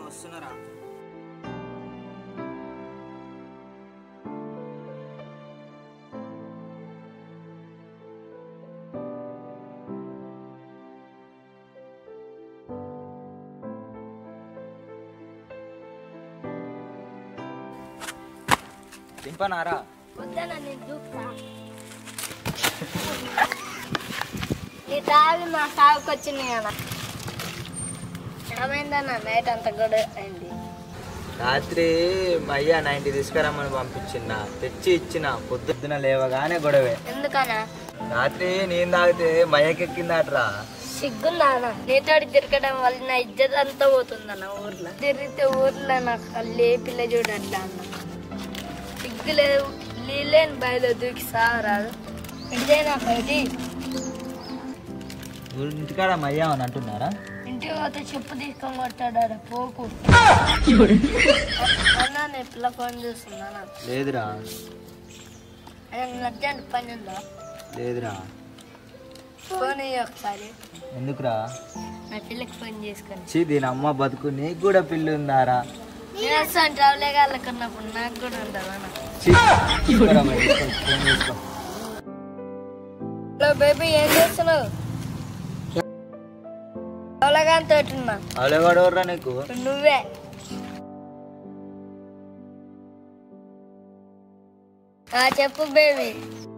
వస్తున్నారా దింపనారా వద్దన నేను దూకుతా నీ తాగి నా సాగుకు వచ్చినాయి అన్న ఏమైందన్న నైట్ అంతా కూడా అయింది రాత్రి మా అయ్య నైన్టీ తీసుకురమ్మని పంపించిన తెచ్చి ఇచ్చిన పొద్దున్న లేవగానే గొడవే ఎందుకనా రాత్రి నేను తాగితే మయ్యకెక్కిందట్రా సిగ్గుందా అన్న నీతోటి తిరగడం వల్ల నా ఇజ్జత్ అంతా పోతుందన్న ఊర్లో తిరిగితే ఊర్లో నాకు లేపిల్ల చూడట్లా అన్న సిగ్గు లేదు నీళ్ళేని బయలు దూకి సాగరాదు ఇదేనా బయటి ఇంటికాడ మయ్య అని అంటున్నారా ఇంటికి పోతే చెప్పు తీసుకొని కొట్టాడు పోకు అన్న నేను పిల్ల ఫోన్ చూస్తున్నాను లేదురా అర్జెంట్ పని ఉందా లేదురా ఫోన్ ఇయ్యి ఒకసారి ఎందుకురా నా పిల్లకి ఫోన్ చేసుకొని చీ దీని అమ్మ బతుకు నీకు కూడా పిల్లి ఉందారా నేను వస్తాను ట్రావెల్ వెళ్ళకున్నప్పుడు నాకు కూడా ఉండదు అన్న చీ, తీసుకురా మరి, తీసుకో, ఫోన్ చేసుకో హలో బేబీ ఏం చేస్తున్నావు అవలగాని తోటున్నా అవలేవాడెవర్రా నీకు నువ్వే ఆ చెప్పు బేబీ